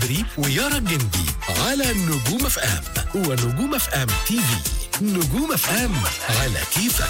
البدري ويارا الجندي على نجوم اف ام ونجوم اف ام تي في نجوم اف ام على كيفك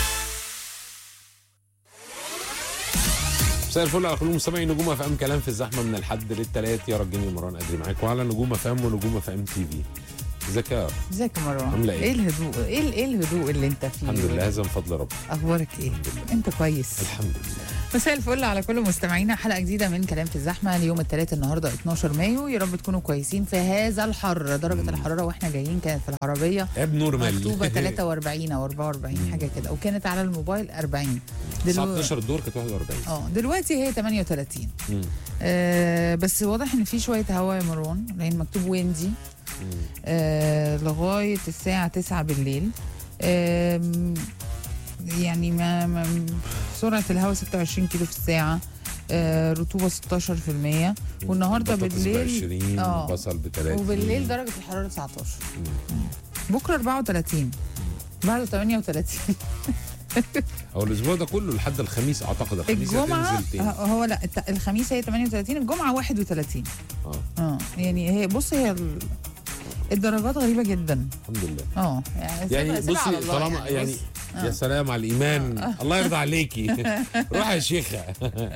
مساء الفل على كل مستمعي نجوم اف ام كلام في الزحمه من الحد للثلاث يا رجني ومروان ادري معاكم على نجوم اف ام ونجوم اف ام تي في ازيك يا ازيك يا مروان عاملة إيه؟ ايه الهدوء ايه ال- ايه الهدوء اللي انت فيه الحمد لله هذا من فضل ربي اخبارك ايه الحمد لله. انت كويس الحمد لله مساء الفل على كل مستمعينا حلقه جديده من كلام في الزحمه اليوم الثلاث النهارده 12 مايو يا رب تكونوا كويسين في هذا الحر درجه الحراره واحنا جايين كانت في العربيه اب نورمال مكتوبه 43 او 44 حاجه كده وكانت على الموبايل 40 الساعه دلو- 12 الدور كانت 41 اه دلوقتي هي 38 مم. آه بس واضح ان في شويه هواء يا مروان لان مكتوب ويندي مم. آه لغايه الساعه 9 بالليل آم، يعني ما, ما سرعه الهواء 26 كيلو في الساعه آه رطوبه 16% والنهارده بطاطس ب بالليل 20 آه. بصل ب 30 وبالليل درجه الحراره 19 بكره 34 بعده 38 هو الاسبوع ده كله لحد الخميس اعتقد الخميس الجمعه هتنزل تاني هو لا الت- الخميس هي 38 الجمعه 31 اه اه يعني هي بص هي ال- الدرجات غريبه جدا الحمد لله اه يعني سيبها- يعني سيبها على بصي الله طالما يعني بص. يا سلام على الايمان الله يرضى عليكي روح يا شيخه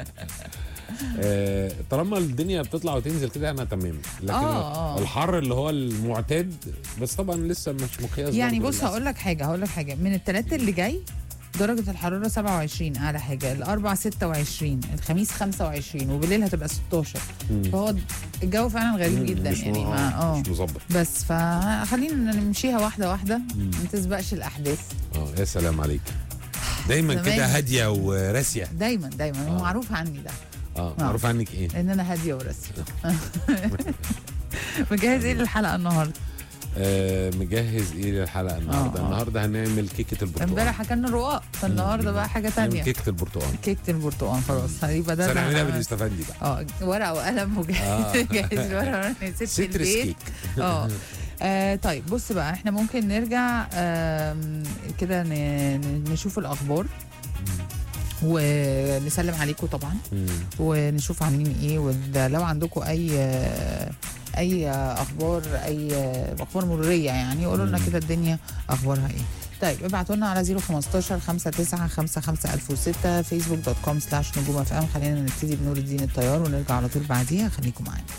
آه، طالما الدنيا بتطلع وتنزل كده انا تمام لكن آه، آه. الحر اللي هو المعتاد بس طبعا لسه مش مقياس يعني برضه بص للأسف. هقول لك حاجه هقول لك حاجه من الثلاث اللي جاي درجة الحرارة 27 أعلى حاجة، الأربع 26 الخميس 25 وبالليل هتبقى 16 مم. فهو الجو فعلا غريب مم، جدا مش يعني م- ما اه مش مظبط بس فخلينا نمشيها واحدة واحدة مم. ما تسبقش الأحداث اه يا سلام عليك دايما زمان. كده هاديه وراسيه دايما دايما آه. معروف عني ده اه آه. معروف عنك ايه ان انا هاديه وراسيه مجهز ايه للحلقه النهارده آه مجهز ايه للحلقه النهارده آه، آه. النهارده هنعمل كيكه البرتقال امبارح اكلنا رقاق فالنهارده بقى حاجه هنعمل تانية كيكه البرتقال كيكه البرتقال خلاص هيبقى بس ده هنعملها ده- بالاستفندي بقى اه ورقه وقلم وجاهز آه. جاهز الورقه ست سترس البيت كيك اه آه، طيب بص بقى احنا ممكن نرجع آم، كده ن- ن- نشوف الاخبار ونسلم عليكم طبعا مم. ونشوف عاملين ايه ولو عندكم اي اي اخبار اي اخبار مروريه يعني قولوا لنا مم. كده الدنيا اخبارها ايه طيب ابعتوا لنا على 015 59 55 1006 فيسبوك دوت كوم سلاش نجوم اف ام خلينا نبتدي بنور الدين الطيار ونرجع على طول بعديها خليكم معانا